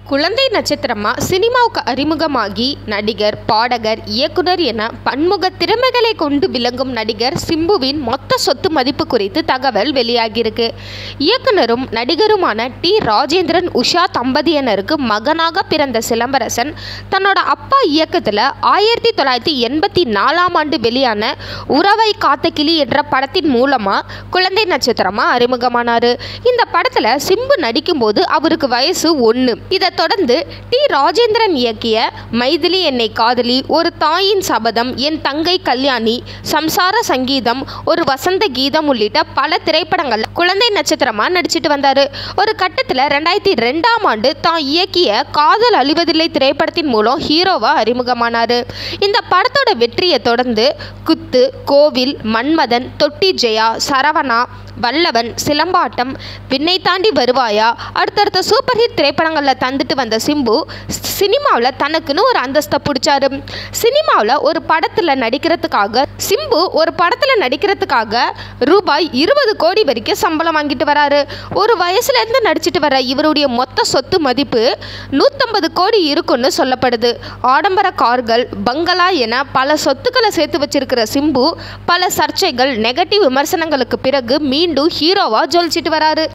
குழந்தை நட்சத்திரமா சினிமாவுக்கு அறிமுகமாகி நடிகர் பாடகர் இயக்குனர் என பன்முக திறமைகளை கொண்டு விளங்கும் நடிகர் சிம்புவின் மொத்த சொத்து மதிப்பு குறித்து தகவல் வெளியாகியிருக்கு இயக்குனரும் நடிகருமான டி ராஜேந்திரன் உஷா தம்பதியினருக்கு மகனாக பிறந்த சிலம்பரசன் தன்னோட அப்பா இயக்கத்தில் ஆயிரத்தி தொள்ளாயிரத்தி எண்பத்தி நாலாம் ஆண்டு வெளியான உறவை காத்த கிளி என்ற படத்தின் மூலமாக குழந்தை நட்சத்திரமா அறிமுகமானார் இந்த படத்தில் சிம்பு நடிக்கும்போது அவருக்கு வயசு ஒன்று இதை தொடர்ந்து டி ராஜேந்திரன் இயக்கிய மைதிலி என்னை காதலி ஒரு தாயின் சபதம் என் தங்கை கல்யாணி சம்சார சங்கீதம் ஒரு வசந்த கீதம் உள்ளிட்ட பல திரைப்படங்கள் குழந்தை நட்சத்திரமா நடிச்சிட்டு வந்தார் ஒரு கட்டத்தில் ரெண்டாயிரத்தி ரெண்டாம் ஆண்டு தான் இயக்கிய காதல் அழிவதில்லை திரைப்படத்தின் மூலம் ஹீரோவா அறிமுகமானார் இந்த படத்தோட வெற்றியை தொடர்ந்து குத்து கோவில் மன்மதன் தொட்டி ஜெயா சரவணா வல்லவன் சிலம்பாட்டம் விண்ணை தாண்டி வருவாயா அடுத்தடுத்த சூப்பர் ஹிட் திரைப்படங்களில் தந்துட்டு வந்த சிம்பு சினிமாவில் தனக்குன்னு ஒரு அந்தஸ்தை பிடிச்சாரு சினிமாவில் ஒரு படத்தில் நடிக்கிறதுக்காக சிம்பு ஒரு படத்தில் நடிக்கிறதுக்காக ரூபாய் இருபது கோடி வரைக்கும் சம்பளம் வாங்கிட்டு வராரு ஒரு வயசுலேருந்து நடிச்சிட்டு வர இவருடைய மொத்த சொத்து மதிப்பு நூற்றம்பது கோடி இருக்குன்னு சொல்லப்படுது ஆடம்பர கார்கள் பங்களா என பல சொத்துக்களை சேர்த்து வச்சிருக்கிற சிம்பு பல சர்ச்சைகள் நெகட்டிவ் விமர்சனங்களுக்கு பிறகு மீண்டும் ஹீரோவாக ஜொலிச்சிட்டு வராரு